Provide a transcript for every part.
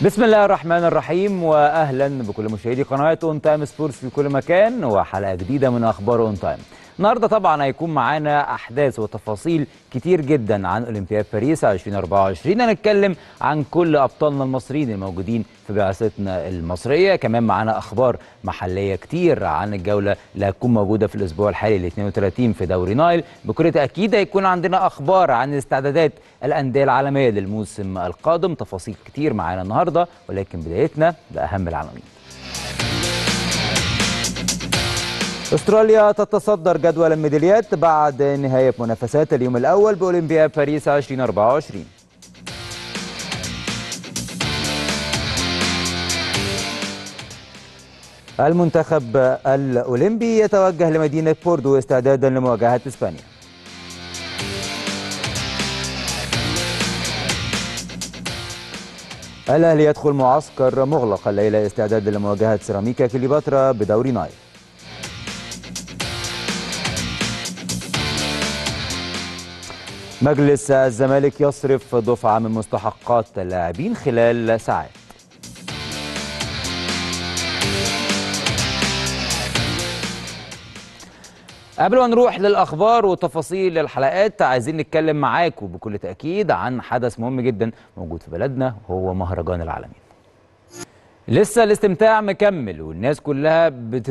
بسم الله الرحمن الرحيم واهلا بكل مشاهدي قناه اون تايم سبورتس في كل مكان وحلقه جديده من اخبار اون تايم النهارده طبعا هيكون معانا احداث وتفاصيل كتير جدا عن اولمبياد باريس 2024 هنتكلم عن كل ابطالنا المصريين الموجودين في بعثتنا المصريه كمان معانا اخبار محليه كتير عن الجوله اللي هتكون موجوده في الاسبوع الحالي ال 32 في دوري نايل بكل تاكيد هيكون عندنا اخبار عن استعدادات الانديه العالميه للموسم القادم تفاصيل كتير معانا النهارده ولكن بدايتنا باهم العناوين استراليا تتصدر جدول الميداليات بعد نهايه منافسات اليوم الاول باولمبياد باريس 2024 المنتخب الاولمبي يتوجه لمدينه بوردو استعدادا لمواجهه اسبانيا الاهلي يدخل معسكر مغلق الليله استعدادا لمواجهه سيراميكا كليوباترا بدوري نايل مجلس الزمالك يصرف دفعة من مستحقات اللاعبين خلال ساعات قبل ما نروح للاخبار وتفاصيل الحلقات عايزين نتكلم معاكم بكل تاكيد عن حدث مهم جدا موجود في بلدنا وهو مهرجان العالمين لسه الاستمتاع مكمل والناس كلها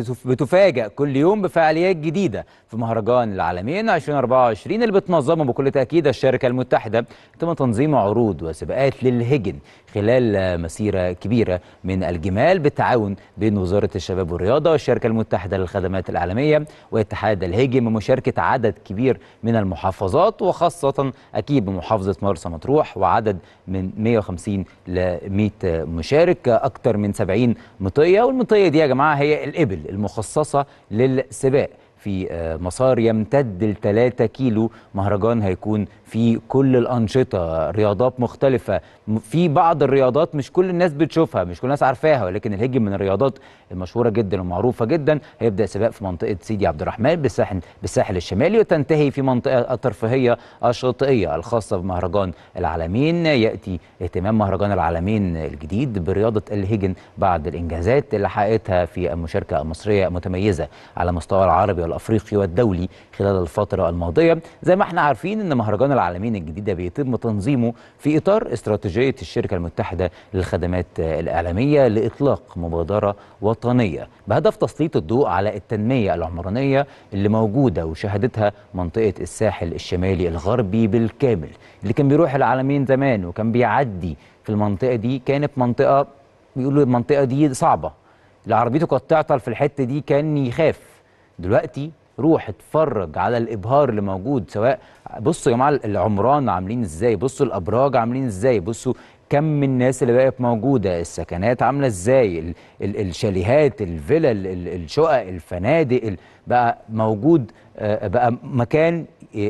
بتفاجأ كل يوم بفعاليات جديدة في مهرجان العالمين 2024 اللي بتنظمه بكل تأكيد الشركة المتحدة تم تنظيم عروض وسباقات للهجن خلال مسيرة كبيرة من الجمال بالتعاون بين وزارة الشباب والرياضة والشركة المتحدة للخدمات العالمية واتحاد الهجن بمشاركة عدد كبير من المحافظات وخاصة أكيد بمحافظة مرسى مطروح وعدد من 150 ل 100 مشارك أكثر من 70 مطية والمطية دي يا جماعة هي الإبل المخصصة للسباق في مسار يمتد ل 3 كيلو مهرجان هيكون في كل الأنشطة رياضات مختلفة في بعض الرياضات مش كل الناس بتشوفها مش كل الناس عارفاها ولكن الهجن من الرياضات المشهورة جدا ومعروفة جدا هيبدأ سباق في منطقة سيدي عبد الرحمن بالساحل بالساحل الشمالي وتنتهي في منطقة الترفيهية الشاطئية الخاصة بمهرجان العالمين يأتي اهتمام مهرجان العالمين الجديد برياضة الهجن بعد الإنجازات اللي حققتها في المشاركة المصرية متميزة على مستوى العربي والأفريقي والدولي خلال الفترة الماضية زي ما احنا عارفين ان مهرجان العالمين الجديدة بيتم تنظيمه في إطار استراتيجية الشركة المتحدة للخدمات الإعلامية لإطلاق مبادرة وطنية بهدف تسليط الضوء على التنمية العمرانية اللي موجودة وشهدتها منطقة الساحل الشمالي الغربي بالكامل اللي كان بيروح العالمين زمان وكان بيعدي في المنطقة دي كانت منطقة بيقولوا المنطقة دي صعبة اللي عربيته كانت تعطل في الحتة دي كان يخاف دلوقتي روح اتفرج على الابهار اللي موجود سواء بصوا يا جماعه العمران عاملين ازاي بصوا الابراج عاملين ازاي بصوا كم من الناس اللي بقت موجوده السكنات عامله ازاي ال ال الشاليهات الفلل الشقق الفنادق بقى موجود بقى مكان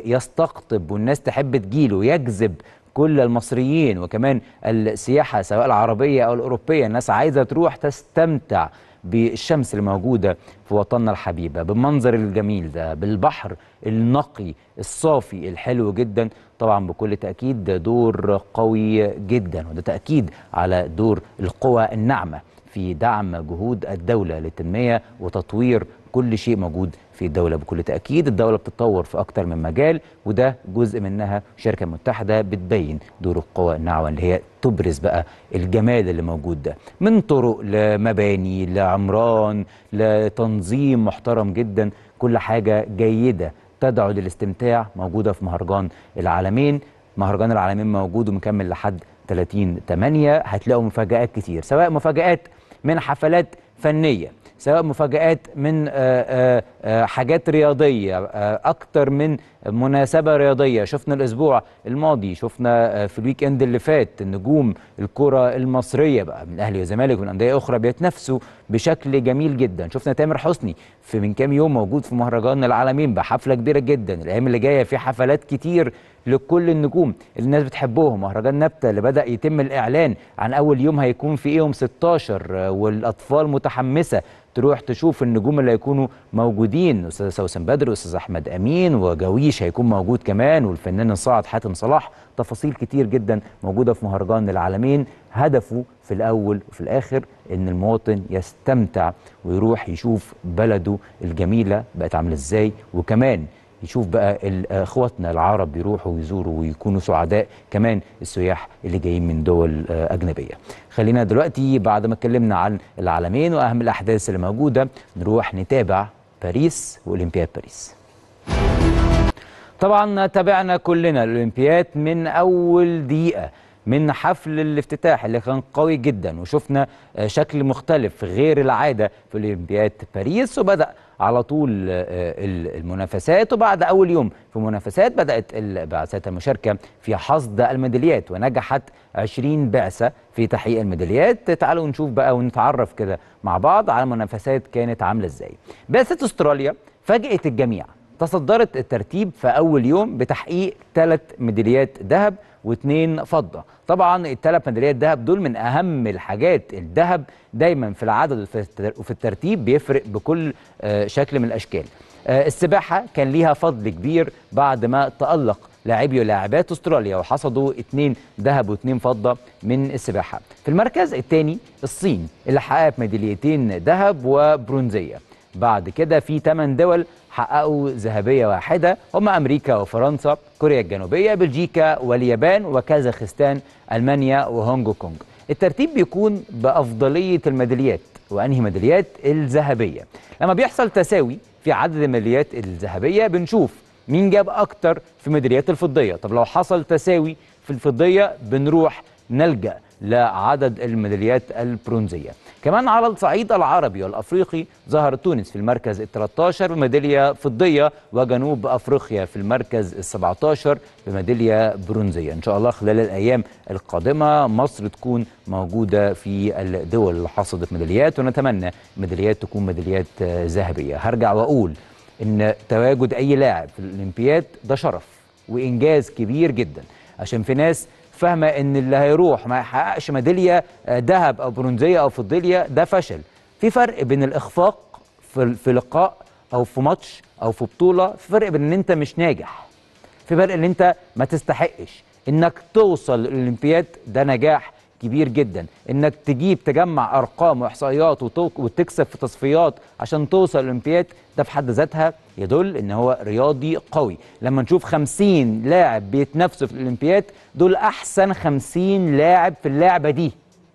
يستقطب والناس تحب تجيله يجذب كل المصريين وكمان السياحه سواء العربيه او الاوروبيه الناس عايزه تروح تستمتع بالشمس اللي موجودة في وطننا الحبيبة بالمنظر الجميل ده بالبحر النقي الصافي الحلو جدا طبعا بكل تأكيد دور قوي جدا وده تأكيد على دور القوى الناعمة في دعم جهود الدولة للتنمية وتطوير كل شيء موجود في الدولة بكل تأكيد الدولة بتتطور في أكتر من مجال وده جزء منها الشركة المتحدة بتبين دور القوى الناعمة اللي هي تبرز بقى الجمال اللي موجود ده من طرق لمباني لعمران لتنظيم محترم جدا كل حاجة جيدة تدعو للاستمتاع موجودة في مهرجان العالمين مهرجان العالمين موجود ومكمل لحد 30 8 هتلاقوا مفاجآت كتير سواء مفاجآت من حفلات فنية سواء مفاجآت من آآ آآ حاجات رياضية أكتر من مناسبة رياضية شفنا الأسبوع الماضي شفنا في الويك إند اللي فات نجوم الكرة المصرية بقى من الأهلي والزمالك ومن أندية أخرى بيتنافسوا بشكل جميل جدا شفنا تامر حسني في من كام يوم موجود في مهرجان العالمين بحفلة كبيرة جدا الأيام اللي جاية في حفلات كتير لكل النجوم اللي الناس بتحبهم مهرجان نبته اللي بدا يتم الاعلان عن اول يوم هيكون في يوم 16 آه، والاطفال متحمسه تروح تشوف النجوم اللي هيكونوا موجودين استاذ سوسن بدر واستاذ احمد امين وجويش هيكون موجود كمان والفنان الصاعد حاتم صلاح تفاصيل كتير جدا موجوده في مهرجان العالمين هدفه في الاول وفي الاخر ان المواطن يستمتع ويروح يشوف بلده الجميله بقت عامله ازاي وكمان يشوف بقى ال- اخواتنا العرب يروحوا ويزوروا ويكونوا سعداء كمان السياح اللي جايين من دول آه، اجنبيه. خلينا دلوقتي بعد ما اتكلمنا عن العالمين واهم الاحداث اللي موجوده نروح نتابع باريس واولمبياد باريس. طبعا تابعنا كلنا الاولمبياد من اول دقيقه من حفل الافتتاح اللي كان قوي جدا وشفنا آه، شكل مختلف غير العاده في اولمبياد باريس وبدا على طول آه، ال- المنافسات وبعد اول يوم في منافسات بدات البعثات المشاركه في حصد الميداليات ونجحت 20 بعثه في تحقيق الميداليات تعالوا نشوف بقى ونتعرف كده مع بعض على المنافسات كانت عامله ازاي بعثه استراليا فاجئت الجميع تصدرت الترتيب في اول يوم بتحقيق ثلاث ميداليات ذهب واثنين فضه طبعا الثلاث ميداليات ذهب دول من اهم الحاجات الذهب دايما في العدد وفي التر- وفي الترتيب بيفرق بكل آه، شكل من الاشكال آه، السباحه كان ليها فضل كبير بعد ما تالق لاعبي ولاعبات استراليا وحصدوا اثنين ذهب واثنين فضه من السباحه في المركز الثاني الصين اللي حققت ميداليتين ذهب وبرونزيه بعد كده في 8 دول حققوا ذهبيه واحده هم امريكا وفرنسا كوريا الجنوبيه بلجيكا واليابان وكازاخستان المانيا وهونج كونج الترتيب بيكون بافضليه الميداليات وانهي ميداليات الذهبيه لما بيحصل تساوي في عدد الميداليات الذهبيه بنشوف مين جاب اكتر في ميداليات الفضيه طب لو حصل تساوي في الفضيه بنروح نلجا لعدد الميداليات البرونزيه كمان على الصعيد العربي والافريقي ظهر تونس في المركز ال 13 بميداليه فضيه وجنوب افريقيا في المركز ال 17 بميداليه برونزيه ان شاء الله خلال الايام القادمه مصر تكون موجوده في الدول اللي حصدت ميداليات ونتمنى ميداليات تكون ميداليات آه، ذهبيه هرجع واقول ان تواجد اي لاعب في الاولمبياد ده شرف وانجاز كبير جدا عشان في ناس فاهمه ان اللي هيروح ما يحققش ميداليه آه، ذهب او برونزيه او فضيه ده فشل في فرق بين الاخفاق في في لقاء او في ماتش او في بطوله في فرق بين ان انت مش ناجح في فرق ان انت ما تستحقش انك توصل للاولمبياد ده نجاح كبير جدا انك تجيب تجمع ارقام واحصائيات وتوك- وتكسب في تصفيات عشان توصل الاولمبياد ده في حد ذاتها يدل ان هو رياضي قوي لما نشوف 50 لاعب بيتنافسوا في الاولمبياد دول احسن 50 لاعب في اللعبه دي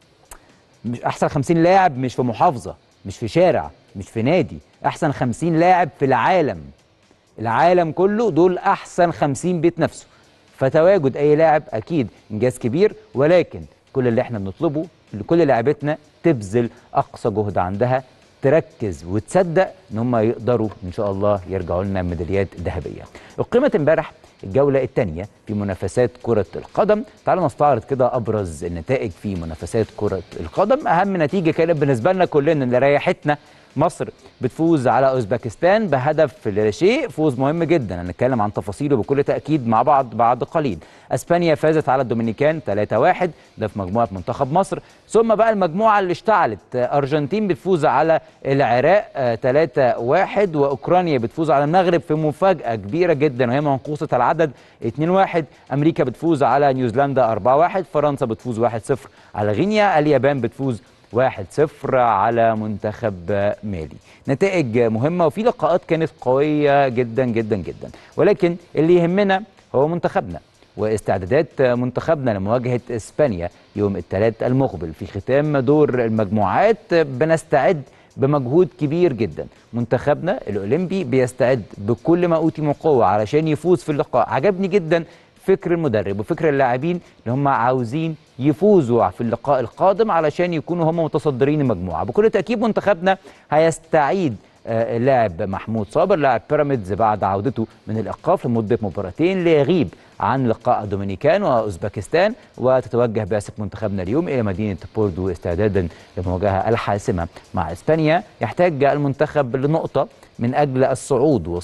مش احسن 50 لاعب مش في محافظه مش في شارع مش في نادي احسن 50 لاعب في العالم العالم كله دول احسن 50 بيتنافسوا فتواجد اي لاعب اكيد انجاز كبير ولكن كل اللي احنا بنطلبه لكل لاعبتنا تبذل اقصى جهد عندها تركز وتصدق ان هم يقدروا ان شاء الله يرجعوا لنا ميداليات ذهبيه. اقيمت امبارح الجوله الثانيه في منافسات كره القدم، تعالوا نستعرض كده ابرز النتائج في منافسات كره القدم، اهم نتيجه كانت بالنسبه لنا كلنا اللي ريحتنا مصر بتفوز على اوزبكستان بهدف لا شيء فوز مهم جدا هنتكلم عن تفاصيله بكل تاكيد مع بعض بعد قليل اسبانيا فازت على الدومينيكان 3-1 ده في مجموعه منتخب مصر ثم بقى المجموعه اللي اشتعلت آه، ارجنتين بتفوز على العراق آه، 3-1 واوكرانيا بتفوز على المغرب في مفاجاه كبيره جدا وهي منقوصه العدد 2-1 امريكا بتفوز على نيوزيلندا 4-1 فرنسا بتفوز 1-0 على غينيا اليابان بتفوز 1-0 على منتخب مالي نتائج مهمة وفي لقاءات كانت قوية جدا جدا جدا ولكن اللي يهمنا هو منتخبنا واستعدادات منتخبنا لمواجهة إسبانيا يوم الثلاث المقبل في ختام دور المجموعات بنستعد بمجهود كبير جدا منتخبنا الأولمبي بيستعد بكل ما أوتي من قوة علشان يفوز في اللقاء عجبني جدا فكر المدرب وفكر اللاعبين اللي هم عاوزين يفوزوا في اللقاء القادم علشان يكونوا هم متصدرين المجموعه بكل تاكيد منتخبنا هيستعيد آه، اللاعب محمود صابر لاعب بيراميدز بعد عودته من الايقاف لمده مباراتين ليغيب عن لقاء الدومينيكان واوزبكستان وتتوجه بعثه منتخبنا اليوم الى مدينه بوردو استعدادا للمواجهه الحاسمه مع اسبانيا يحتاج المنتخب لنقطه من اجل الصعود وصيف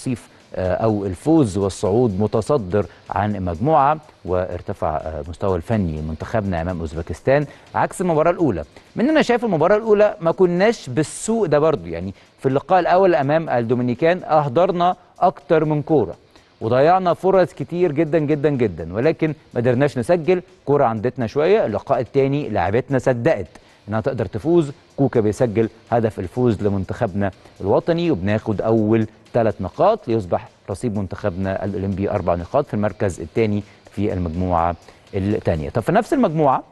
آه، او الفوز والصعود متصدر عن المجموعه وارتفع آه، مستوى الفني منتخبنا امام اوزبكستان عكس المباراه الاولى من انا شايف المباراه الاولى ما كناش بالسوء ده برضو يعني في اللقاء الاول امام الدومينيكان اهدرنا اكتر من كوره وضيعنا فرص كتير جدا جدا جدا ولكن ما قدرناش نسجل كوره عندتنا شويه اللقاء الثاني لعبتنا صدقت انها تقدر تفوز كوكا بيسجل هدف الفوز لمنتخبنا الوطني وبناخد اول ثلاث نقاط ليصبح رصيد منتخبنا الاولمبي اربع نقاط في المركز الثاني في المجموعه الثانيه طب في نفس المجموعه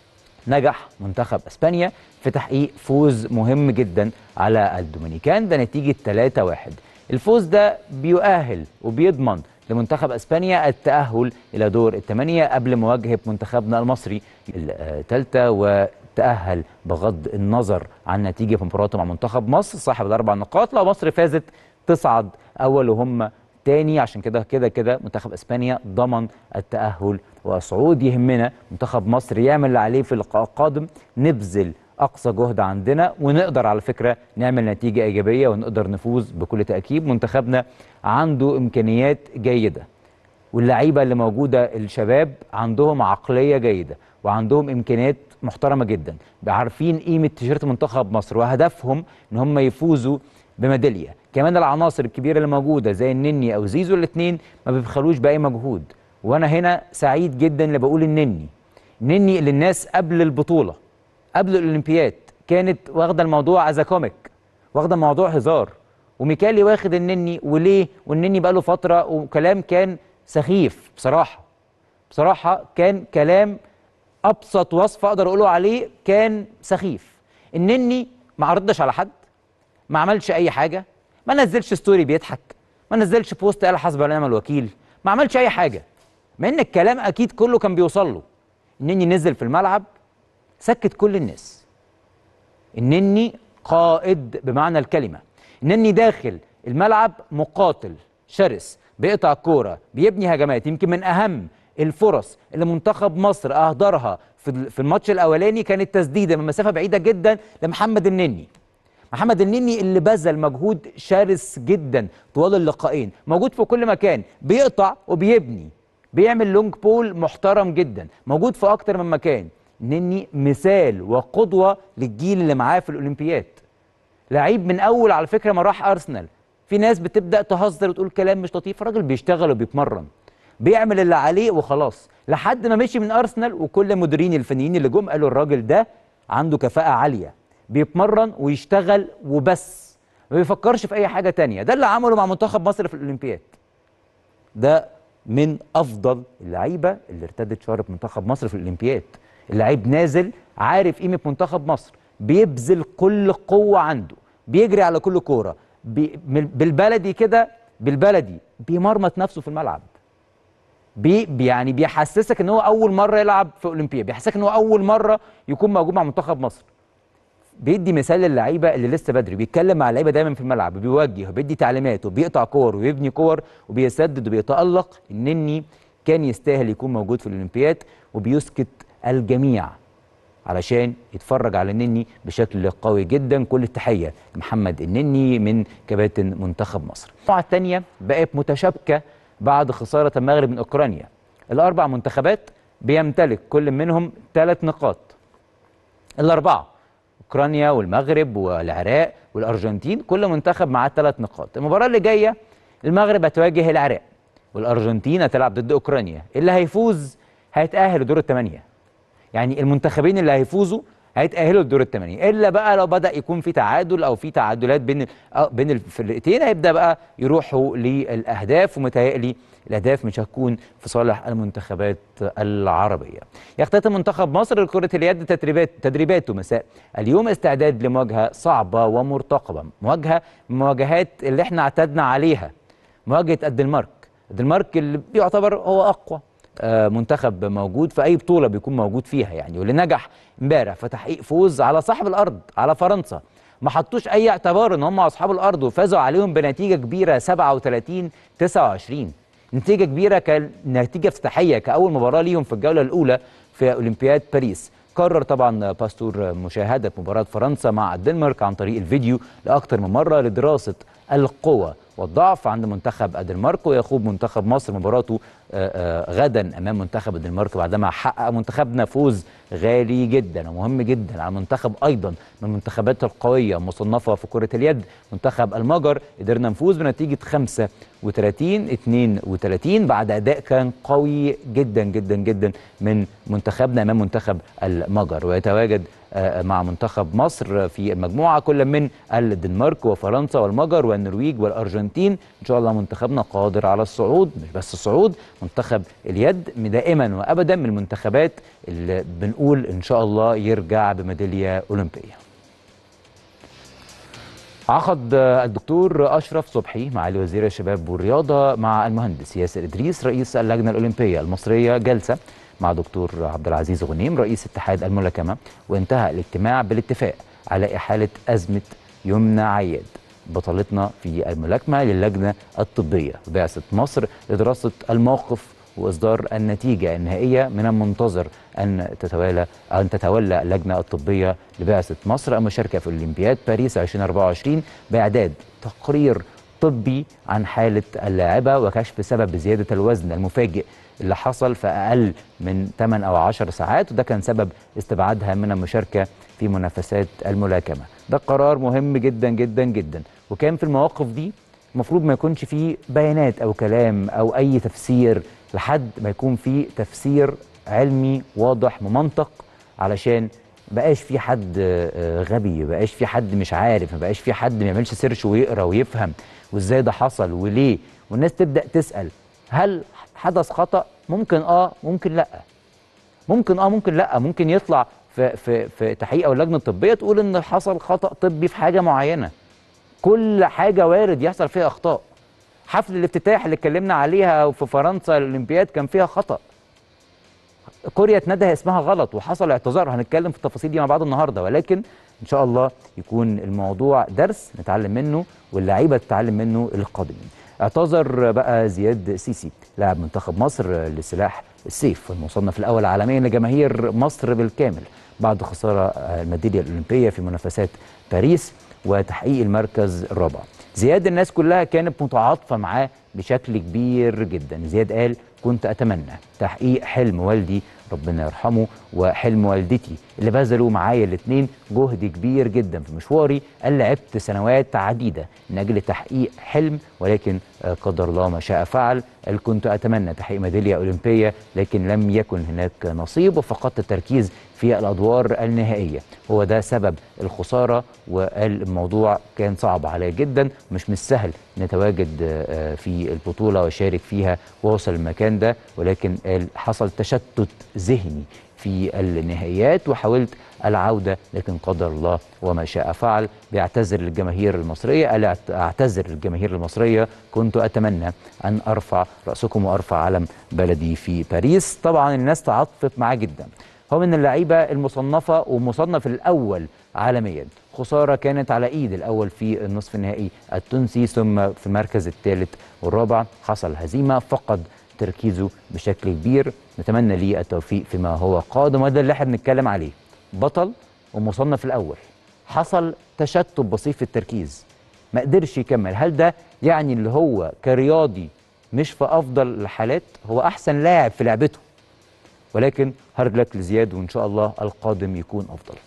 نجح منتخب اسبانيا في تحقيق فوز مهم جدا على الدومينيكان ده نتيجه 3-1 الفوز ده بيؤهل وبيضمن لمنتخب اسبانيا التاهل الى دور الثمانيه قبل مواجهه منتخبنا المصري الثالثه وتاهل بغض النظر عن نتيجه مباراته مع منتخب مصر صاحب الاربع نقاط لو مصر فازت تصعد اول وهم تاني عشان كده كده كده منتخب اسبانيا ضمن التاهل والصعود يهمنا منتخب مصر يعمل اللي عليه في اللقاء القادم نبذل اقصى جهد عندنا ونقدر على فكره نعمل نتيجه ايجابيه ونقدر نفوز بكل تاكيد منتخبنا عنده امكانيات جيده واللعيبه اللي موجوده الشباب عندهم عقليه جيده وعندهم امكانيات محترمه جدا عارفين قيمه تيشيرت منتخب مصر وهدفهم ان هم يفوزوا بميداليه كمان العناصر الكبيره اللي موجوده زي النني او زيزو الاثنين ما بيبخلوش باي مجهود وانا هنا سعيد جدا اللي بقول النني نني اللي الناس قبل البطوله قبل الاولمبياد كانت واخده الموضوع از كوميك واخده الموضوع هزار وميكالي واخد النني وليه والنني بقى له فتره وكلام كان سخيف بصراحه بصراحه كان كلام ابسط وصف اقدر اقوله عليه كان سخيف النني ما عرضش على حد ما عملش اي حاجه ما نزلش ستوري بيضحك ما نزلش بوست قال حسب ونعم الوكيل ما عملش اي حاجه مع ان الكلام اكيد كله كان بيوصل له النني نزل في الملعب سكت كل الناس النني قائد بمعنى الكلمه النني داخل الملعب مقاتل شرس بيقطع الكوره بيبني هجمات يمكن من اهم الفرص اللي منتخب مصر اهدرها في في الماتش الاولاني كانت تسديده من مسافه بعيده جدا لمحمد النني محمد النني اللي بذل مجهود شرس جدا طوال اللقاءين موجود في كل مكان بيقطع وبيبني بيعمل لونج بول محترم جدا موجود في اكتر من مكان نني مثال وقدوه للجيل اللي معاه في الاولمبياد لعيب من اول على فكره ما راح ارسنال في ناس بتبدا تهزر وتقول كلام مش لطيف الراجل بيشتغل وبيتمرن بيعمل اللي عليه وخلاص لحد ما مشي من ارسنال وكل المديرين الفنيين اللي جم قالوا الراجل ده عنده كفاءه عاليه بيتمرن ويشتغل وبس ما بيفكرش في اي حاجه تانية ده اللي عمله مع منتخب مصر في الاولمبياد ده من افضل اللعيبه اللي ارتدت شاره منتخب مصر في الاولمبياد اللعيب نازل عارف قيمه منتخب مصر بيبذل كل قوه عنده بيجري على كل كوره بي بالبلدي كده بالبلدي بيمرمط نفسه في الملعب بي يعني بيحسسك ان هو اول مره يلعب في اولمبياد بيحسسك ان هو اول مره يكون موجود مع منتخب مصر بيدي مثال للعيبه اللي لسه بدري بيتكلم مع اللعيبه دايما في الملعب بيوجه وبيدي تعليمات وبيقطع كور ويبني كور وبيسدد وبيتالق النني كان يستاهل يكون موجود في الاولمبياد وبيسكت الجميع علشان يتفرج على النني بشكل قوي جدا كل التحيه لمحمد النني من كباتن منتخب مصر. المجموعه الثانيه بقت متشابكه بعد خساره المغرب من اوكرانيا. الاربع منتخبات بيمتلك كل منهم ثلاث نقاط. الاربعه اوكرانيا والمغرب والعراق والارجنتين كل منتخب معاه ثلاث نقاط. المباراه اللي جايه المغرب هتواجه العراق والارجنتين هتلعب ضد اوكرانيا، اللي هيفوز هيتاهل لدور الثمانيه. يعني المنتخبين اللي هيفوزوا هيتاهلوا لدور الثمانيه الا بقى لو بدا يكون في تعادل او في تعادلات بين بين الفرقتين هيبدا بقى يروحوا للاهداف ومتهيألي الاهداف مش هتكون في صالح المنتخبات العربيه. يختتم منتخب مصر لكره اليد تدريبات تدريباته مساء اليوم استعداد لمواجهه صعبه ومرتقبه، مواجهه من المواجهات اللي احنا اعتدنا عليها. مواجهه الدنمارك، الدنمارك اللي بيعتبر هو اقوى منتخب موجود في اي بطوله بيكون موجود فيها يعني واللي نجح امبارح في تحقيق فوز على صاحب الارض على فرنسا ما حطوش اي اعتبار ان هم اصحاب الارض وفازوا عليهم بنتيجه كبيره 37 29 نتيجه كبيره كنتيجه افتتاحيه كاول مباراه ليهم في الجوله الاولى في اولمبياد باريس قرر طبعا باستور مشاهده مباراه فرنسا مع الدنمارك عن طريق الفيديو لاكثر من مره لدراسه القوة والضعف عند منتخب الدنمارك ويخوض منتخب مصر مباراته آه، آه، غدا امام منتخب الدنمارك بعدما حقق منتخبنا فوز غالي جدا ومهم جدا على منتخب ايضا من المنتخبات القويه مصنفه في كره اليد منتخب المجر قدرنا نفوز بنتيجه 35 32 بعد اداء كان قوي جدا جدا جدا من منتخبنا امام منتخب المجر ويتواجد آه، مع منتخب مصر في المجموعه كل من الدنمارك وفرنسا والمجر والنرويج والارجنتين ان شاء الله منتخبنا قادر على الصعود مش بس الصعود منتخب اليد دائما وابدا من المنتخبات اللي بنقول ان شاء الله يرجع بميداليه اولمبيه عقد الدكتور اشرف صبحي معالي وزير الشباب والرياضه مع المهندس ياسر ادريس رئيس اللجنه الاولمبيه المصريه جلسه مع دكتور عبد العزيز غنيم رئيس اتحاد الملاكمه وانتهى الاجتماع بالاتفاق على احاله ازمه يمنى عياد بطلتنا في الملاكمه للجنه الطبيه بعثه مصر لدراسه الموقف واصدار النتيجه النهائيه من المنتظر ان تتوالى ان تتولى اللجنه الطبيه لبعثه مصر المشاركه في اولمبياد باريس 2024 باعداد تقرير طبي عن حاله اللاعبه وكشف سبب زياده الوزن المفاجئ اللي حصل في اقل من 8 او 10 ساعات وده كان سبب استبعادها من المشاركه في منافسات الملاكمه ده قرار مهم جدا جدا جدا وكان في المواقف دي المفروض ما يكونش فيه بيانات او كلام او اي تفسير لحد ما يكون فيه تفسير علمي واضح بمنطق علشان بقاش في حد آه، غبي بقاش في حد مش عارف ما بقاش في حد ما يعملش سيرش ويقرا ويفهم وازاي ده حصل وليه والناس تبدا تسال هل حدث خطا ممكن اه ممكن لا ممكن اه ممكن لا ممكن يطلع في في في تحقيق او اللجنه الطبيه تقول ان حصل خطا طبي في حاجه معينه كل حاجه وارد يحصل فيها اخطاء حفل الافتتاح اللي اتكلمنا عليها في فرنسا الاولمبياد كان فيها خطا كوريا اتندى اسمها غلط وحصل اعتذار هنتكلم في التفاصيل دي مع بعض النهارده ولكن ان شاء الله يكون الموضوع درس نتعلم منه واللعيبه تتعلم منه القادمين اعتذر بقى زياد سيسي لاعب منتخب مصر لسلاح السيف المصنف الاول عالميا لجماهير مصر بالكامل بعد خساره الميداليه الاولمبيه في منافسات باريس وتحقيق المركز الرابع زياد الناس كلها كانت متعاطفه معاه بشكل كبير جدا زياد قال كنت اتمنى تحقيق حلم والدي ربنا يرحمه وحلم والدتي اللي بذلوا معايا الاثنين جهد كبير جدا في مشواري قال لعبت سنوات عديده من اجل تحقيق حلم ولكن آه، قدر الله ما شاء فعل قال كنت اتمنى تحقيق ميداليه اولمبيه لكن لم يكن هناك نصيب وفقدت التركيز في الادوار النهائيه هو ده سبب الخساره وقال الموضوع كان صعب عليا جدا مش مش سهل نتواجد آه، في البطوله واشارك فيها واوصل المكان ده ولكن قال حصل تشتت ذهني في النهائيات وحاولت العوده لكن قدر الله وما شاء فعل بيعتذر للجماهير المصريه قال اعت- اعتذر للجماهير المصريه كنت اتمنى ان ارفع راسكم وارفع علم بلدي في باريس طبعا الناس تعاطفت معاه جدا هو من اللعيبه المصنفه ومصنف الاول عالميا خساره كانت على ايد الاول في النصف النهائي التونسي ثم في المركز الثالث والرابع حصل هزيمه فقد تركيزه بشكل كبير نتمنى ليه التوفيق فيما هو قادم وده اللي احنا بنتكلم عليه بطل ومصنف الاول حصل تشتت بسيط في التركيز ما قدرش يكمل هل ده يعني اللي هو كرياضي مش في افضل الحالات هو احسن لاعب في لعبته ولكن هارد لك لزياد وان شاء الله القادم يكون افضل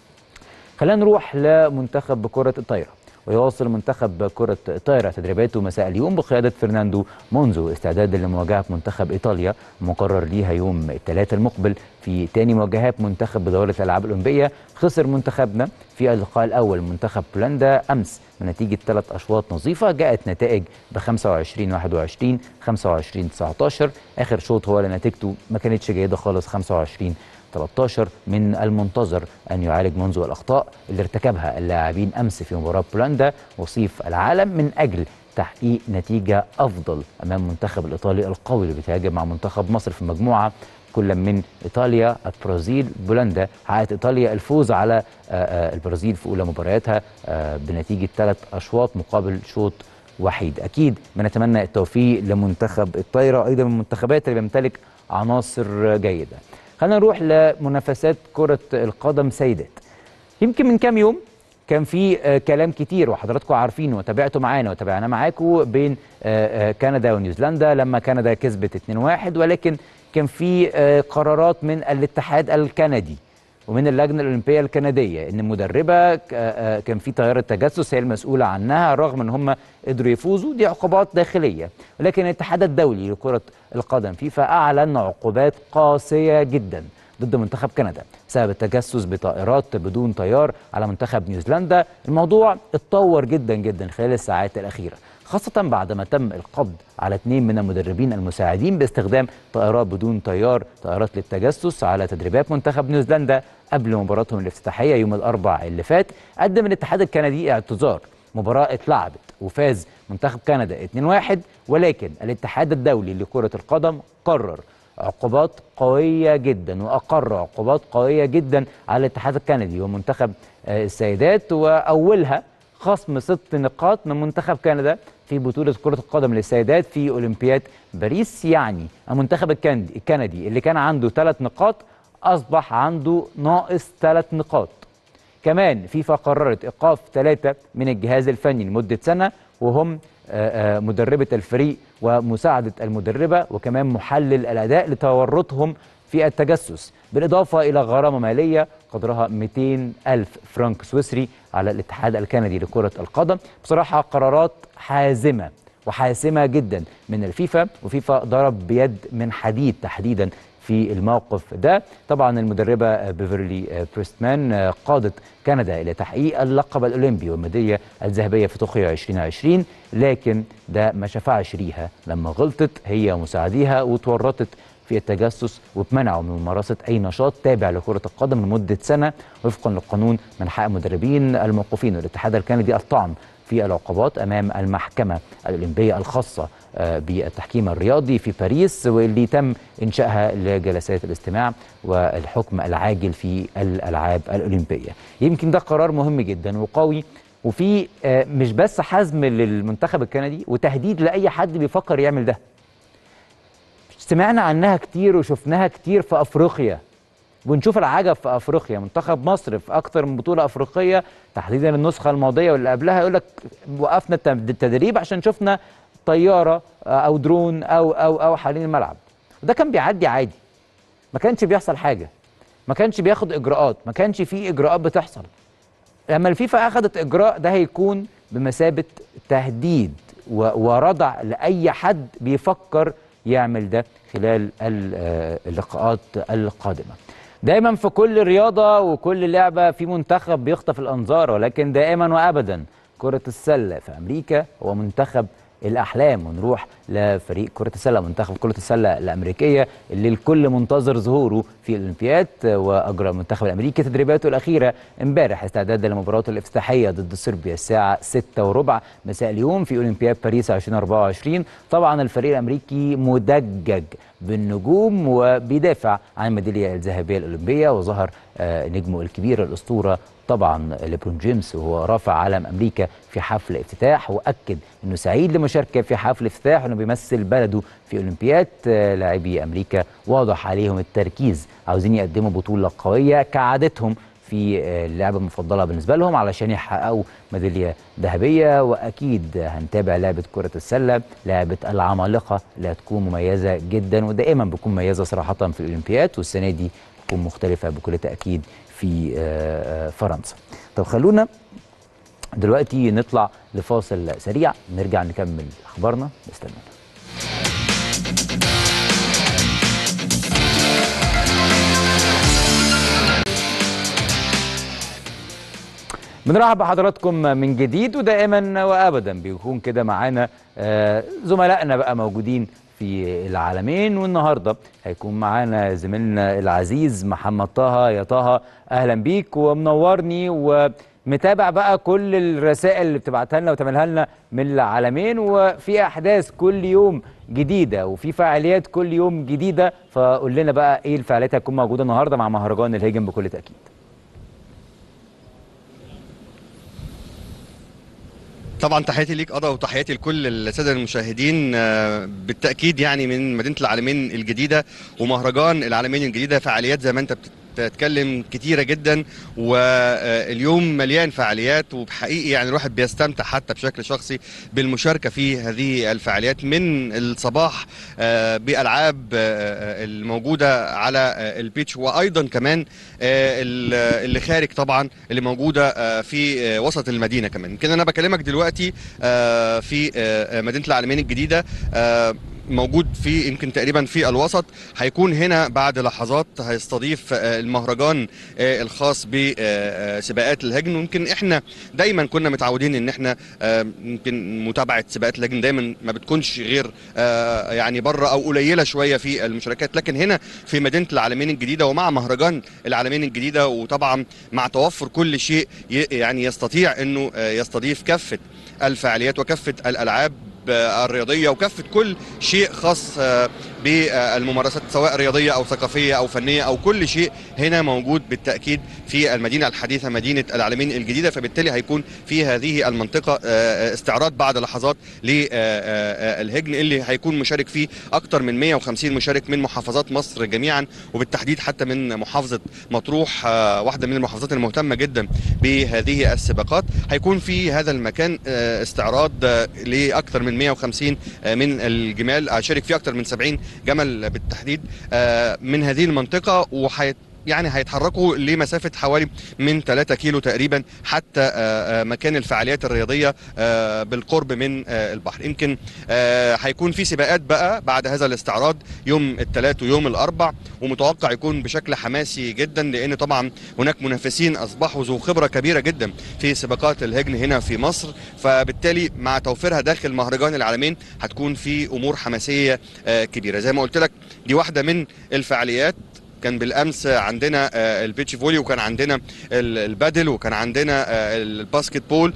خلينا نروح لمنتخب كرة الطايرة ويواصل منتخب كرة الطايرة تدريباته مساء اليوم بقيادة فرناندو مونزو استعدادا لمواجهة منتخب إيطاليا مقرر ليها يوم الثلاثاء المقبل في تاني مواجهات منتخب بدورة الألعاب الأولمبية خسر منتخبنا في اللقاء الأول منتخب بولندا أمس بنتيجة ثلاث أشواط نظيفة جاءت نتائج ب 25 21 25 19 آخر شوط هو اللي نتيجته ما كانتش جيدة خالص 25 13 من المنتظر أن يعالج منذ الأخطاء اللي ارتكبها اللاعبين أمس في مباراة بولندا وصيف العالم من أجل تحقيق نتيجة أفضل أمام المنتخب الإيطالي القوي اللي بيتهاجم مع منتخب مصر في المجموعة كل من إيطاليا البرازيل بولندا حققت إيطاليا الفوز على آه، آه، البرازيل في أولى مبارياتها آه، بنتيجة ثلاث أشواط مقابل شوط وحيد أكيد بنتمنى التوفيق لمنتخب الطايرة أيضا من المنتخبات اللي بيمتلك عناصر جيدة خلينا نروح لمنافسات كرة القدم سيدات يمكن من كام يوم كان في آه، كلام كتير وحضراتكم عارفين وتابعتوا معانا وتابعنا معاكم بين آه، آه، كندا ونيوزيلندا لما كندا كسبت 2-1 ولكن كان في آه، قرارات من الاتحاد الكندي ومن اللجنه الاولمبيه الكنديه ان المدربه ك- آه، كان في طياره تجسس هي المسؤوله عنها رغم ان هم قدروا يفوزوا دي عقوبات داخليه ولكن الاتحاد الدولي لكره القدم فيفا اعلن عقوبات قاسيه جدا ضد منتخب كندا بسبب التجسس بطائرات بدون طيار على منتخب نيوزيلندا الموضوع اتطور جدا جدا خلال الساعات الاخيره خاصة بعد ما تم القبض على اثنين من المدربين المساعدين باستخدام طائرات بدون طيار طائرات للتجسس على تدريبات منتخب نيوزيلندا قبل مباراتهم الافتتاحية يوم الأربع اللي فات قدم الاتحاد الكندي اعتذار مباراة اتلعبت وفاز منتخب كندا 2-1 ولكن الاتحاد الدولي لكرة القدم قرر عقوبات قوية جدا وأقر عقوبات قوية جدا على الاتحاد الكندي ومنتخب آه، السيدات وأولها خصم ست نقاط من منتخب كندا في بطولة كرة القدم للسيدات في أولمبياد باريس يعني المنتخب الكندي الكندي اللي كان عنده ثلاث نقاط أصبح عنده ناقص ثلاث نقاط كمان فيفا قررت ايقاف ثلاثه من الجهاز الفني لمده سنه وهم آه، آه، مدربه الفريق ومساعده المدربه وكمان محلل الاداء لتورطهم في التجسس بالاضافه الى غرامه ماليه قدرها 200 الف فرنك سويسري على الاتحاد الكندي لكره القدم بصراحه قرارات حازمه وحاسمه جدا من الفيفا وفيفا ضرب بيد من حديد تحديدا في الموقف ده طبعا المدربة آه، بيفرلي آه، بريستمان آه، قادت كندا إلى تحقيق اللقب الأولمبي والميدالية الذهبية في طوكيو 2020 لكن ده ما شفعش ليها لما غلطت هي ومساعديها وتورطت في التجسس واتمنعوا من ممارسة أي نشاط تابع لكرة القدم لمدة سنة وفقا للقانون من حق المدربين الموقوفين والاتحاد الكندي الطعن في العقوبات امام المحكمه الاولمبيه الخاصه آه، بالتحكيم الرياضي في باريس واللي تم انشائها لجلسات الاستماع والحكم العاجل في الالعاب الاولمبيه. يمكن ده قرار مهم جدا وقوي وفي آه، مش بس حزم للمنتخب الكندي وتهديد لاي حد بيفكر يعمل ده. سمعنا عنها كتير وشفناها كتير في افريقيا ونشوف العجب في افريقيا منتخب مصر في اكتر من بطوله افريقيه تحديدا النسخه الماضيه واللي قبلها يقول لك وقفنا التم- التدريب عشان شفنا طياره آه، او درون او او او حوالين الملعب وده كان بيعدي عادي ما كانش بيحصل حاجه ما كانش بياخد اجراءات ما كانش فيه اجراءات بتحصل لما الفيفا اخذت اجراء ده هيكون بمثابه تهديد و- وردع لاي حد بيفكر يعمل ده خلال ال- آه، اللقاءات القادمه دايما في كل رياضه وكل لعبه في منتخب بيخطف الانظار ولكن دائما وابدا كره السله في امريكا هو منتخب الاحلام ونروح لفريق كره السله منتخب كره السله الامريكيه اللي الكل منتظر ظهوره في الاولمبياد واجرى المنتخب الامريكي تدريباته الاخيره امبارح استعدادا لمباراته الافتتاحيه ضد صربيا الساعه 6 وربع مساء اليوم في اولمبياد باريس 2024 طبعا الفريق الامريكي مدجج بالنجوم وبيدافع عن الميداليه الذهبيه الاولمبيه وظهر آه، نجمه الكبير الاسطوره طبعا ليبرون جيمس وهو رافع علم امريكا في حفل افتتاح واكد انه سعيد للمشاركه في حفل افتتاح وانه بيمثل بلده في اولمبياد آه، لاعبي امريكا واضح عليهم التركيز عاوزين يقدموا بطوله قويه كعادتهم في آه، اللعبه المفضله بالنسبه لهم علشان يحققوا ميداليه ذهبيه واكيد هنتابع لعبه كره السله لعبه العمالقه اللي هتكون مميزه جدا ودائما بتكون مميزه صراحه في الاولمبياد والسنه دي تكون مختلفه بكل تاكيد في آه، آه، فرنسا طب خلونا دلوقتي نطلع لفاصل سريع نرجع نكمل اخبارنا استنونا بنرحب بحضراتكم من جديد ودائما وابدا بيكون كده معانا آه، زملائنا بقى موجودين في العالمين والنهارده هيكون معانا زميلنا العزيز محمد طه يا طه اهلا بيك ومنورني ومتابع بقى كل الرسائل اللي بتبعتها لنا وتعملها لنا من العالمين وفي احداث كل يوم جديده وفي فعاليات كل يوم جديده فقول لنا بقى ايه الفعاليات اللي هتكون موجوده النهارده مع مهرجان الهجن بكل تاكيد طبعا تحياتي ليك قضا وتحياتي لكل الساده المشاهدين آه، بالتاكيد يعني من مدينه العالمين الجديده ومهرجان العالمين الجديده فعاليات زي ما انت بت- هتتكلم كتيره جدا واليوم مليان فعاليات وبحقيقي يعني الواحد بيستمتع حتى بشكل شخصي بالمشاركه في هذه الفعاليات من الصباح آه، بالعاب آه، الموجوده على آه، البيتش وايضا كمان آه، ال- اللي خارج طبعا اللي موجوده آه، في آه، وسط المدينه كمان يمكن انا بكلمك دلوقتي آه، في آه، مدينه العالمين الجديده آه، موجود في يمكن تقريبا في الوسط هيكون هنا بعد لحظات هيستضيف آه، المهرجان آه، الخاص بسباقات الهجن ويمكن احنا دايما كنا متعودين ان احنا آه، يمكن متابعه سباقات الهجن دايما ما بتكونش غير آه، يعني بره او قليله شويه في المشاركات لكن هنا في مدينه العالمين الجديده ومع مهرجان العالمين الجديده وطبعا مع توفر كل شيء ي- يعني يستطيع انه آه، يستضيف كافه الفعاليات وكافه الالعاب آه، الرياضيه وكافه كل شيء خاص آه، بالممارسات سواء رياضيه او ثقافيه او فنيه او كل شيء هنا موجود بالتاكيد في المدينه الحديثه مدينه العالمين الجديده فبالتالي هيكون في هذه المنطقه آه، استعراض بعد لحظات للهجن اللي هيكون مشارك فيه اكثر من 150 مشارك من محافظات مصر جميعا وبالتحديد حتى من محافظه مطروح آه، واحده من المحافظات المهتمه جدا بهذه السباقات هيكون في هذا المكان آه، استعراض آه، لاكثر من 150 آه، من الجمال هيشارك فيه اكثر من 70 جمل بالتحديد آه، من هذه المنطقه وحيت يعني هيتحركوا لمسافه حوالي من 3 كيلو تقريبا حتى آه، آه، مكان الفعاليات الرياضيه آه، بالقرب من آه، البحر يمكن آه، هيكون في سباقات بقى بعد هذا الاستعراض يوم الثلاث ويوم الاربع ومتوقع يكون بشكل حماسي جدا لان طبعا هناك منافسين اصبحوا ذو خبره كبيره جدا في سباقات الهجن هنا في مصر فبالتالي مع توفيرها داخل مهرجان العالمين هتكون في امور حماسيه آه، كبيره زي ما قلت لك دي واحده من الفعاليات كان بالامس عندنا آه، البيتش فولي وكان عندنا ال- البادل وكان عندنا آه، الباسكت بول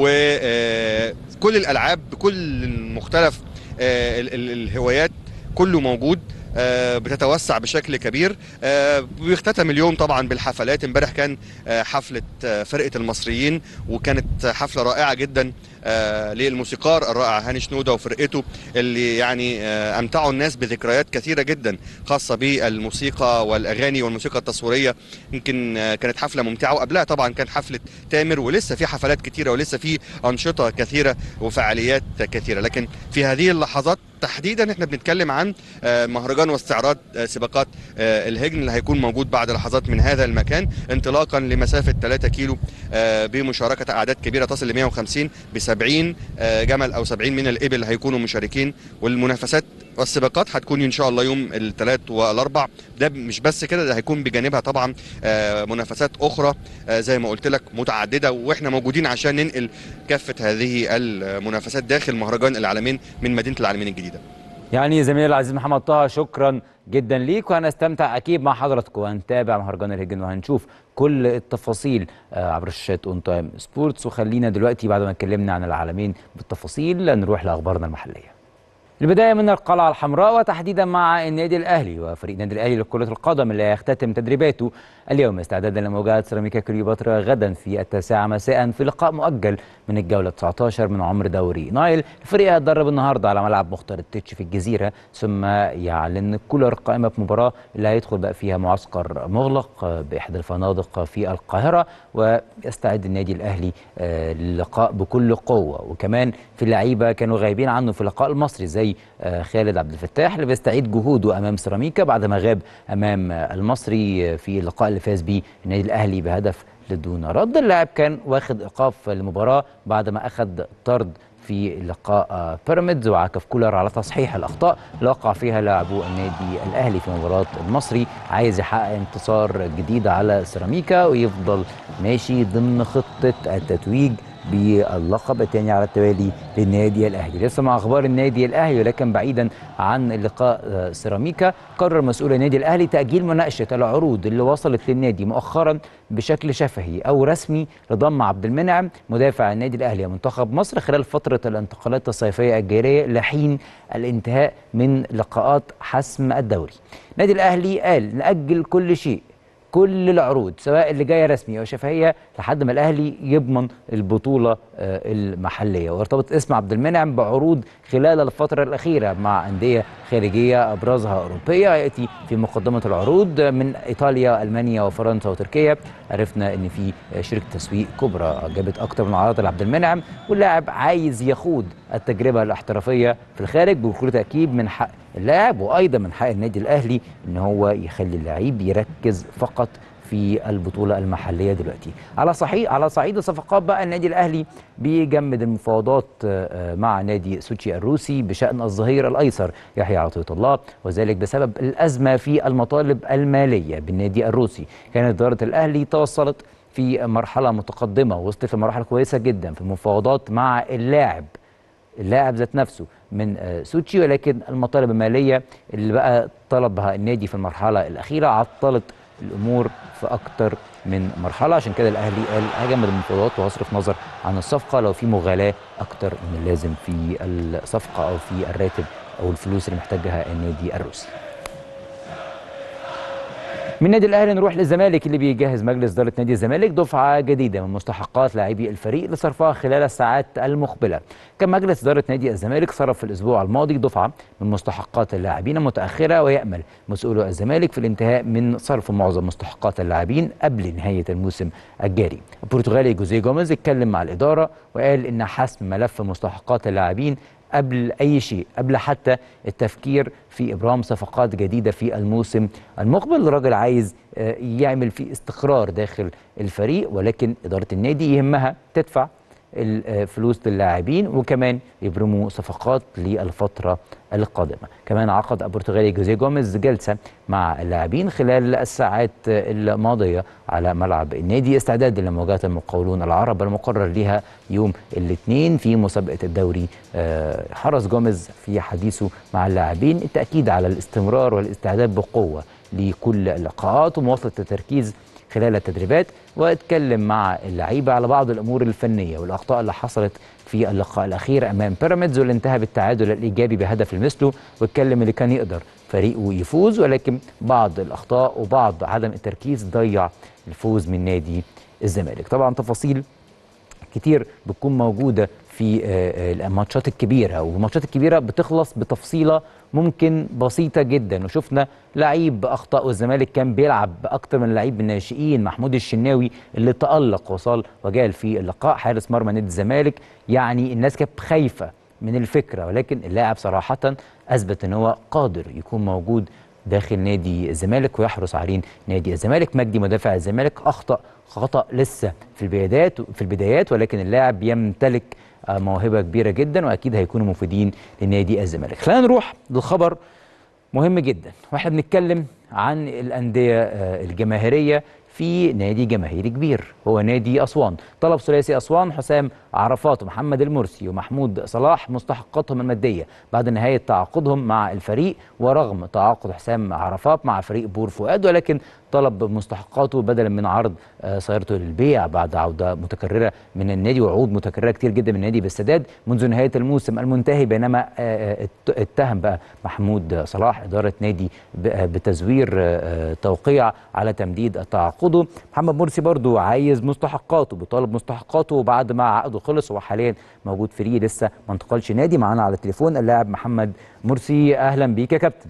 وكل الالعاب بكل مختلف آه، ال- ال- الهوايات كله موجود آه، بتتوسع بشكل كبير آه، بيختتم اليوم طبعا بالحفلات امبارح كان آه، حفله آه، فرقه المصريين وكانت حفله رائعه جدا آه، للموسيقار الرائع هاني شنوده وفرقته اللي يعني آه، امتعوا الناس بذكريات كثيره جدا خاصه بالموسيقى والاغاني والموسيقى التصويريه يمكن آه، كانت حفله ممتعه وقبلها طبعا كان حفله تامر ولسه في حفلات كثيره ولسه في انشطه كثيره وفعاليات كثيره لكن في هذه اللحظات تحديدا احنا بنتكلم عن آه، مهرجان واستعراض آه، سباقات آه، الهجن اللي هيكون موجود بعد لحظات من هذا المكان انطلاقا لمسافه 3 كيلو آه، بمشاركه اعداد كبيره تصل ل 150 ب 70 آه، جمل او 70 من الابل هيكونوا مشاركين والمنافسات والسباقات هتكون ان شاء الله يوم الثلاث والاربع ده مش بس كده ده هيكون بجانبها طبعا آه، منافسات اخرى آه، زي ما قلت لك متعدده واحنا موجودين عشان ننقل كافه هذه المنافسات داخل مهرجان العالمين من مدينه العالمين الجديده يعني زميلي العزيز محمد طه شكرا جدا ليك وهنستمتع اكيد مع حضراتكم وهنتابع مهرجان الهجن وهنشوف كل التفاصيل آه، عبر شاشات اون تايم سبورتس وخلينا دلوقتي بعد ما اتكلمنا عن العالمين بالتفاصيل نروح لاخبارنا المحليه البداية من القلعة الحمراء وتحديدا مع النادي الأهلي وفريق النادي الأهلي لكرة القدم اللي هيختتم تدريباته اليوم استعدادا لمواجهة سيراميكا كليوباترا غدا في التاسعة مساء في لقاء مؤجل من الجولة 19 من عمر دوري نايل الفريق هيتدرب النهارده على ملعب مختار التتش في الجزيرة ثم يعلن كولر قائمة مباراة اللي هيدخل بقى فيها معسكر مغلق بإحدى الفنادق في القاهرة ويستعد النادي الأهلي آه، للقاء بكل قوة وكمان في اللعيبة كانوا غايبين عنه في اللقاء المصري زي آه، خالد عبد الفتاح اللي بيستعيد جهوده أمام سيراميكا بعد ما غاب أمام آه، المصري في اللقاء اللي فاز بيه النادي الأهلي بهدف لدون رد اللاعب كان واخد إيقاف المباراة بعد ما أخذ طرد في لقاء آه، بيراميدز وعكف كولر على تصحيح الاخطاء اللي وقع فيها لاعبو النادي الاهلي في مباراه المصري عايز يحقق انتصار جديد على سيراميكا ويفضل ماشي ضمن خطه التتويج باللقب الثاني على التوالي للنادي الاهلي لسه مع اخبار النادي الاهلي ولكن بعيدا عن لقاء آه، سيراميكا قرر مسؤول النادي الاهلي تاجيل مناقشه العروض اللي وصلت للنادي مؤخرا بشكل شفهي او رسمي لضم عبد المنعم مدافع النادي الاهلي ومنتخب مصر خلال فتره الانتقالات الصيفيه الجاريه لحين الانتهاء من لقاءات حسم الدوري النادي الاهلي قال ناجل كل شيء كل العروض سواء اللي جايه رسمي او شفهيه لحد ما الاهلي يضمن البطوله آه، المحليه وارتبط اسم عبد المنعم بعروض خلال الفتره الاخيره مع انديه خارجيه ابرزها اوروبيه ياتي في مقدمه العروض من ايطاليا المانيا وفرنسا وتركيا عرفنا ان في شركه تسويق كبرى جابت اكتر من عرض لعبد المنعم واللاعب عايز يخوض التجربه الاحترافيه في الخارج بكل تاكيد من حق اللاعب وايضا من حق النادي الاهلي ان هو يخلي اللعيب يركز فقط في البطوله المحليه دلوقتي على صحيح على صعيد الصفقات بقى النادي الاهلي بيجمد المفاوضات آه، مع نادي سوتشي الروسي بشان الظهير الايسر يحيى عطيه الله وذلك بسبب الازمه في المطالب الماليه بالنادي الروسي كانت اداره الاهلي توصلت في مرحله متقدمه وصلت لمراحل كويسه جدا في المفاوضات مع اللاعب اللاعب ذات نفسه من آه، سوتشي ولكن المطالب الماليه اللي بقى طلبها النادي في المرحله الاخيره عطلت الامور في اكتر من مرحله عشان كده الاهلي قال هجمد المفاوضات وهصرف نظر عن الصفقه لو في مغالاه اكتر من اللازم في الصفقه او في الراتب او الفلوس اللي محتاجها النادي الروسي من النادي الاهلي نروح للزمالك اللي بيجهز مجلس اداره نادي الزمالك دفعه جديده من مستحقات لاعبي الفريق لصرفها خلال الساعات المقبله. كان مجلس اداره نادي الزمالك صرف في الاسبوع الماضي دفعه من مستحقات اللاعبين متاخره ويامل مسؤولو الزمالك في الانتهاء من صرف معظم مستحقات اللاعبين قبل نهايه الموسم الجاري. البرتغالي جوزيه جوميز اتكلم مع الاداره وقال ان حسم ملف مستحقات اللاعبين قبل اي شيء قبل حتى التفكير في ابرام صفقات جديده في الموسم المقبل الراجل عايز آه، يعمل في استقرار داخل الفريق ولكن اداره النادي يهمها تدفع الفلوس للاعبين وكمان يبرموا صفقات للفتره القادمه كمان عقد البرتغالي جوزيه جوميز جلسه مع اللاعبين خلال الساعات الماضيه على ملعب النادي استعدادا لمواجهه المقاولون العرب المقرر لها يوم الاثنين في مسابقه الدوري آه، حرص جوميز في حديثه مع اللاعبين التاكيد على الاستمرار والاستعداد بقوه لكل اللقاءات ومواصله التركيز خلال التدريبات واتكلم مع اللعيبه على بعض الامور الفنيه والاخطاء اللي حصلت في اللقاء الاخير امام بيراميدز واللي انتهى بالتعادل الايجابي بهدف لمثله واتكلم اللي كان يقدر فريقه يفوز ولكن بعض الاخطاء وبعض عدم التركيز ضيع الفوز من نادي الزمالك طبعا تفاصيل كتير بتكون موجوده في آه، آه، الماتشات الكبيره والماتشات الكبيره بتخلص بتفصيله ممكن بسيطه جدا وشفنا لعيب اخطا والزمالك كان بيلعب باكتر من لعيب من الناشئين محمود الشناوي اللي تالق وصال وجال في اللقاء حارس مرمى نادي الزمالك يعني الناس كانت خايفه من الفكره ولكن اللاعب صراحه اثبت ان هو قادر يكون موجود داخل نادي الزمالك ويحرس عليه نادي الزمالك مجدي مدافع الزمالك اخطا خطا لسه في البدايات في البدايات ولكن اللاعب يمتلك آه، موهبه كبيره جدا واكيد هيكونوا مفيدين لنادي الزمالك خلينا نروح للخبر مهم جدا واحنا بنتكلم عن الانديه آه، الجماهيريه في نادي جماهيري كبير هو نادي اسوان طلب ثلاثي اسوان حسام عرفات ومحمد المرسي ومحمود صلاح مستحقاتهم الماديه بعد نهايه تعاقدهم مع الفريق ورغم تعاقد حسام عرفات مع فريق بور فؤاد ولكن طلب مستحقاته بدلا من عرض آه، سيارته للبيع بعد عوده متكرره من النادي وعود متكرره كتير جدا من النادي بالسداد منذ نهايه الموسم المنتهي بينما آه، آه، ات- اتهم بقى محمود صلاح اداره نادي ب- آه، بتزوير آه، آه، توقيع على تمديد تعاقده محمد مرسي برضو عايز مستحقاته بيطالب مستحقاته بعد ما عقده خلص هو حاليا موجود فري لسه ما انتقلش نادي معانا على التليفون اللاعب محمد مرسي اهلا بيك يا كابتن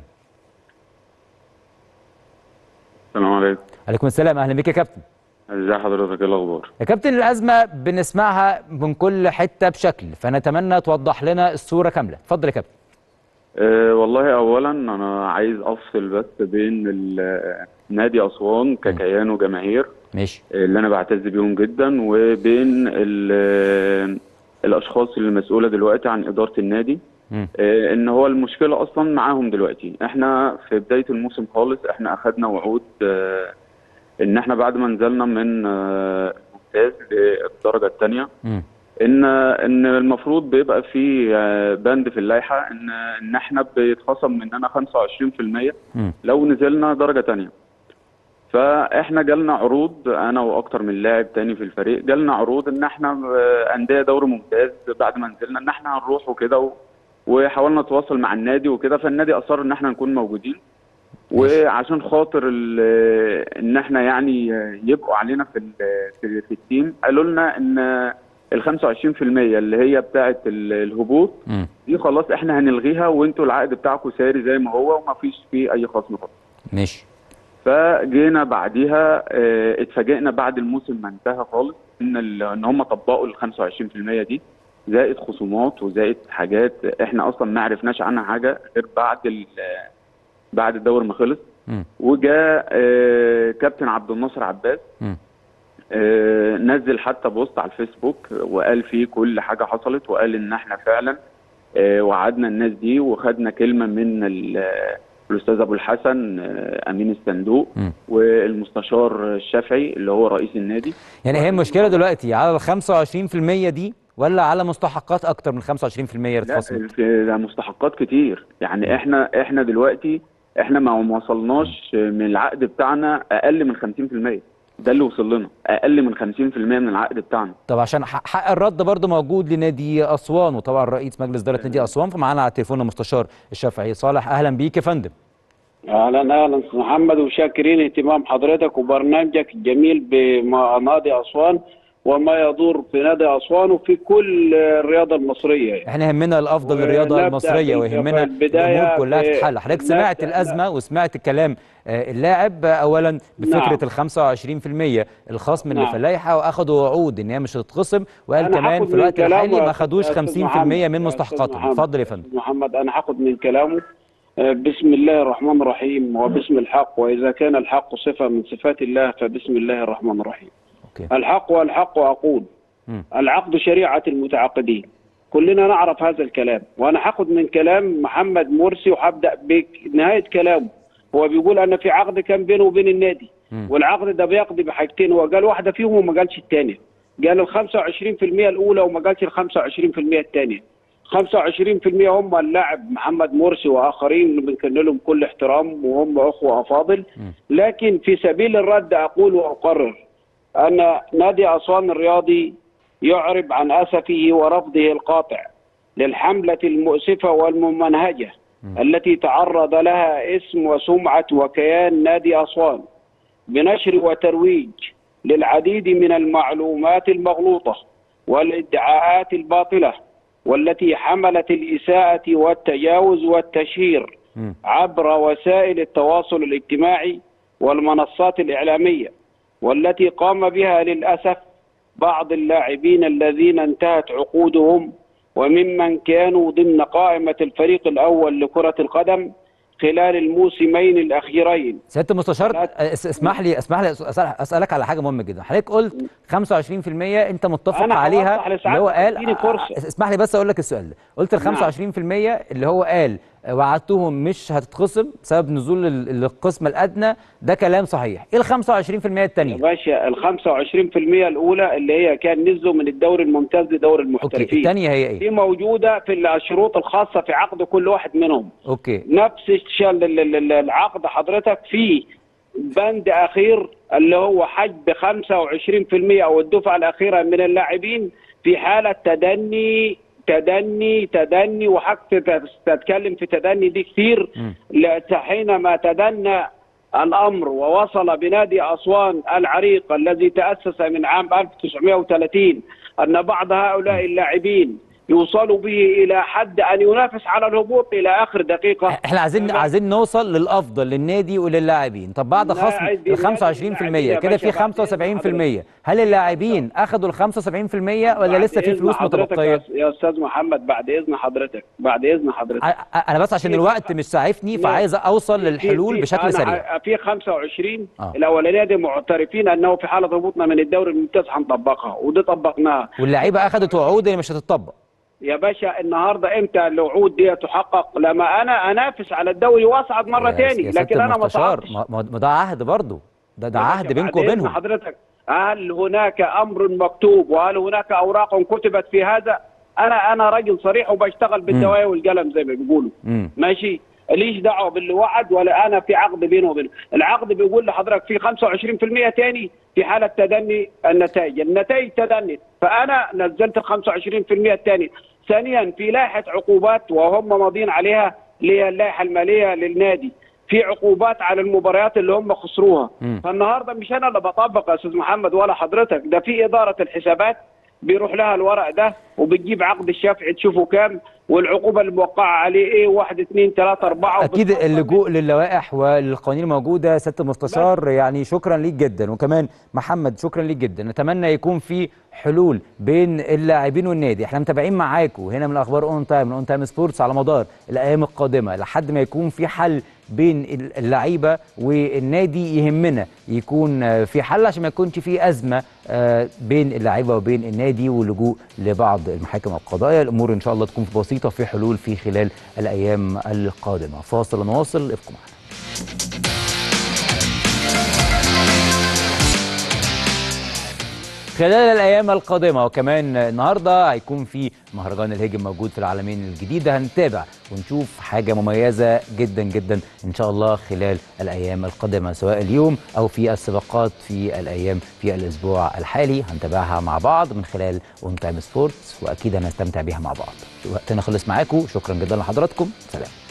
السلام عليكم عليكم السلام اهلا بيك يا كابتن ازي حضرتك ايه الاخبار يا كابتن الازمه بنسمعها من كل حته بشكل فنتمنى توضح لنا الصوره كامله اتفضل يا كابتن أه والله اولا انا عايز افصل بس بين ال- نادي اسوان ككيان وجماهير ماشي اللي انا بعتز بيهم جدا وبين ال- الاشخاص اللي مسؤوله دلوقتي عن اداره النادي مم. أه ان هو المشكله اصلا معاهم دلوقتي احنا في بدايه الموسم خالص احنا اخذنا وعود أه ان احنا بعد ما نزلنا من أه الممتاز للدرجه الثانيه مم. ان ان المفروض بيبقى في آه، بند في اللائحه ان ان احنا بيتخصم مننا 25% مم. لو نزلنا درجه تانية فاحنا جالنا عروض انا واكتر من لاعب تاني في الفريق جالنا عروض ان احنا آه، انديه دوري ممتاز بعد ما نزلنا ان احنا هنروح وكده و- وحاولنا نتواصل مع النادي وكده فالنادي اصر ان احنا نكون موجودين وعشان خاطر ال- ان احنا يعني يبقوا علينا في ال- في, في التيم قالوا لنا ان ال 25% اللي هي بتاعه ال- الهبوط مم. دي خلاص احنا هنلغيها وانتوا العقد بتاعكم ساري زي ما هو وما فيش فيه اي خصم خالص ماشي فجينا بعديها اه، اتفاجئنا بعد الموسم ما انتهى خالص ان ال- ان هم طبقوا ال 25% دي زائد خصومات وزائد حاجات احنا اصلا ما عرفناش عنها حاجه غير بعد ال- بعد الدوري ما خلص مم. وجاء اه، كابتن عبد الناصر عباس مم. اه، نزل حتى بوست على الفيسبوك وقال فيه كل حاجه حصلت وقال ان احنا فعلا اه، وعدنا الناس دي وخدنا كلمه من ال- الاستاذ ابو الحسن اه، امين الصندوق مم. والمستشار الشافعي اللي هو رئيس النادي يعني هي المشكله دلوقتي على ال 25% دي ولا على مستحقات اكتر من 25% اللي لا اتخصمت في- ده مستحقات كتير يعني احنا احنا دلوقتي احنا ما وصلناش من العقد بتاعنا اقل من 50% ده اللي وصل لنا اقل من 50% من العقد بتاعنا طب عشان حق حق الرد برضه موجود لنادي اسوان وطبعا رئيس مجلس اداره نادي اسوان فمعانا على التليفون المستشار الشافعي صالح اهلا بيك يا فندم اهلا اهلا أستاذ محمد وشاكرين اهتمام حضرتك وبرنامجك الجميل بنادي اسوان وما يدور في نادي اسوان وفي كل الرياضه المصريه يعني. احنا يهمنا الافضل للرياضه ونبدأ المصريه في ويهمنا البداية الامور كلها في- تتحل حضرتك نبدأ- سمعت الازمه وسمعت كلام آه، اللاعب آه، اولا بفكره نعم. ال 25% الخصم اللي نعم. في اللائحه واخدوا وعود ان هي مش هتتخصم وقال أنا كمان هاخد في من الوقت كلامه الحالي يا ما أستاذ- خدوش يا أستاذ 50% محمد، من يا أستاذ مستحقاتهم محمد، اتفضل يا فندم أستاذ محمد انا هاخد من كلامه آه، بسم الله الرحمن الرحيم وبسم الحق واذا كان الحق صفه من صفات الله فبسم الله الرحمن الرحيم اوكي الحق والحق أقول مم. العقد شريعة المتعاقدين كلنا نعرف هذا الكلام وأنا هاخد من كلام محمد مرسي وهبدأ بنهاية كلامه هو بيقول أن في عقد كان بينه وبين النادي مم. والعقد ده بيقضي بحاجتين هو قال واحدة فيهم وما قالش الثانية قال ال 25% الأولى وما قالش ال 25% الثانية 25% هم اللاعب محمد مرسي واخرين اللي بنكن لهم كل احترام وهم اخوه افاضل لكن في سبيل الرد اقول واقرر ان نادي اسوان الرياضي يعرب عن اسفه ورفضه القاطع للحمله المؤسفه والممنهجه التي تعرض لها اسم وسمعه وكيان نادي اسوان بنشر وترويج للعديد من المعلومات المغلوطه والادعاءات الباطله والتي حملت الاساءه والتجاوز والتشهير مم. عبر وسائل التواصل الاجتماعي والمنصات الاعلاميه والتي قام بها للاسف بعض اللاعبين الذين انتهت عقودهم وممن كانوا ضمن قائمه الفريق الاول لكره القدم خلال الموسمين الاخيرين سياده المستشار لا. آه، اس- اسمح لي اسمح لي أسأل- اسالك على حاجه مهمه جدا حضرتك قلت 25% انت متفق أنا عليها هوضح اللي لسعادتك، هو قال اديني فرصة. آه، اسمح لي بس اقول لك السؤال ده قلت ال 25% اللي هو قال آه، وعدتهم مش هتتخصم بسبب نزول ال- القسم الادنى ده كلام صحيح ايه ال 25% يا الثانيه باشا ال 25% الاولى اللي هي كان نزلوا من الدوري الممتاز لدوري اوكي المحترفين الثانيه هي ايه دي موجوده في الشروط الخاصه في عقد كل واحد منهم اوكي نفس الش- ال- ال- ال- العقد حضرتك فيه بند اخير اللي هو حجب 25% او الدفعه الاخيره من اللاعبين في حاله تدني تدني تدني وحق تتكلم في تدني دي كتير مم. لا- حينما تدنى الامر ووصل بنادي اسوان العريق الذي تاسس من عام 1930 ان بعض هؤلاء اللاعبين يوصلوا به الى حد ان ينافس على الهبوط الى اخر دقيقه احنا عايزين تمام؟ عايزين نوصل للافضل للنادي وللاعبين طب بعد خصم لاعب- ال 25% اللاعبين كده يا في باشا بعد 75% هل اللاعبين اخذوا ال 75% ولا بعد لسه في إذن فلوس حضرتك متبقيه يا- يا استاذ محمد بعد اذن حضرتك بعد اذن حضرتك ع- انا بس عشان الوقت مش ساعفني فعايز اوصل للحلول في- بشكل أنا سريع ع- في 25 آه. الاولانيه دي معترفين انه في حاله هبوطنا من الدوري الممتاز هنطبقها ودي طبقناها واللعيبه اخذت وعود اللي مش هتطبق يا باشا النهارده امتى الوعود دي تحقق لما انا انافس على الدوري واصعد مره يا- تاني يا سيادة لكن انا ما المستشار، صعدتش ما ما- ما ده عهد برضه ده ده يا عهد باشا بينكم بعد إذن وبينهم حضرتك هل هناك امر مكتوب وهل هناك اوراق كتبت في هذا انا انا راجل صريح وبشتغل بالدوايه والقلم زي ما بيقولوا مم. ماشي ليش دعوه باللي وعد ولا انا في عقد بينه وبينه العقد بيقول لحضرتك في 25% تاني في حاله تدني النتائج النتائج تدنت فانا نزلت ال 25% الثاني ثانيا في لائحه عقوبات وهم ماضيين عليها اللي هي اللائحه الماليه للنادي في عقوبات على المباريات اللي هم خسروها مم. فالنهارده مش انا اللي بطبق يا استاذ محمد ولا حضرتك ده في اداره الحسابات بيروح لها الورق ده وبتجيب عقد الشافعي تشوفه كام والعقوبه اللي موقعه عليه ايه واحد اثنين ثلاثه اربعه اكيد وبتفضل اللجوء للوائح والقوانين الموجوده سياده المستشار يعني شكرا ليك جدا وكمان محمد شكرا ليك جدا نتمنى يكون في حلول بين اللاعبين والنادي احنا متابعين معاكم هنا من اخبار اون تايم من اون تايم سبورتس على مدار الايام القادمه لحد ما يكون في حل بين اللعيبه والنادي يهمنا يكون آه، في حل عشان ما يكونش في ازمه آه، بين اللعيبه وبين النادي واللجوء لبعض المحاكم القضائيه الامور ان شاء الله تكون بسيطه في حلول في خلال الايام القادمه فاصل ونواصل ابقوا معنا خلال الايام القادمه وكمان النهارده هيكون في مهرجان الهجم موجود في العالمين الجديده هنتابع ونشوف حاجه مميزه جدا جدا ان شاء الله خلال الايام القادمه سواء اليوم او في السباقات في الايام في الاسبوع الحالي هنتابعها مع بعض من خلال اون تايم سبورتس واكيد هنستمتع بيها مع بعض وقتنا خلص معاكم شكرا جدا لحضراتكم سلام